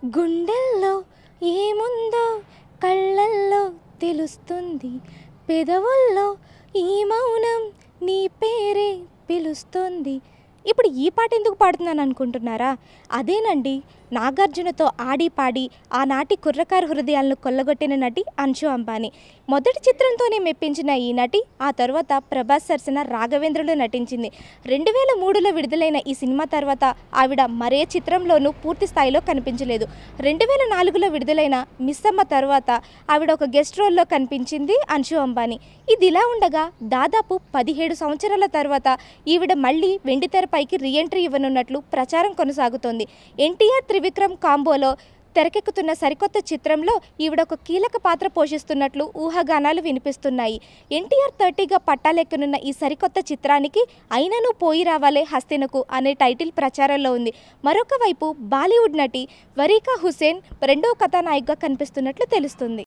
గుండెల్లో ఏముందో కళ్ళల్లో తెలుస్తుంది పెదవుల్లో ఈ మౌనం నీ పేరే పిలుస్తుంది ఇప్పుడు ఈ పాట ఎందుకు పాడుతున్నాను అనుకుంటున్నారా అదేనండి నాగార్జునతో ఆడి పాడి ఆనాటి కుర్రకారు హృదయాలను కొల్లగొట్టిన నటి అంశు అంబానీ మొదటి చిత్రంతోనే మెప్పించిన ఈ నటి ఆ తర్వాత ప్రభాస్ సరసన రాఘవేంద్రలో నటించింది రెండు వేల మూడులో విడుదలైన ఈ సినిమా తర్వాత ఆవిడ మరే చిత్రంలోనూ పూర్తి స్థాయిలో కనిపించలేదు రెండు వేల నాలుగులో విడుదలైన మిస్సమ్మ తర్వాత ఆవిడ ఒక గెస్ట్ రోల్లో కనిపించింది అంశు అంబానీ ఇది ఇలా ఉండగా దాదాపు పదిహేడు సంవత్సరాల తర్వాత ఈవిడ మళ్ళీ వెండితెరపైకి రీఎంట్రీ ఇవ్వనున్నట్లు ప్రచారం కొనసాగుతోంది ఎన్టీఆర్ త్రివిక్రమ్ కాంబోలో తెరకెక్కుతున్న సరికొత్త చిత్రంలో ఈవిడ ఒక కీలక పాత్ర పోషిస్తున్నట్లు ఊహాగానాలు వినిపిస్తున్నాయి ఎన్టీఆర్ థర్టీగా పట్టాలెక్కనున్న ఈ సరికొత్త చిత్రానికి అయినను పోయి రావాలే హస్తినకు అనే టైటిల్ ప్రచారంలో ఉంది మరొక వైపు బాలీవుడ్ నటి వరీకా హుసేన్ రెండో కథానాయికగా కనిపిస్తున్నట్లు తెలుస్తుంది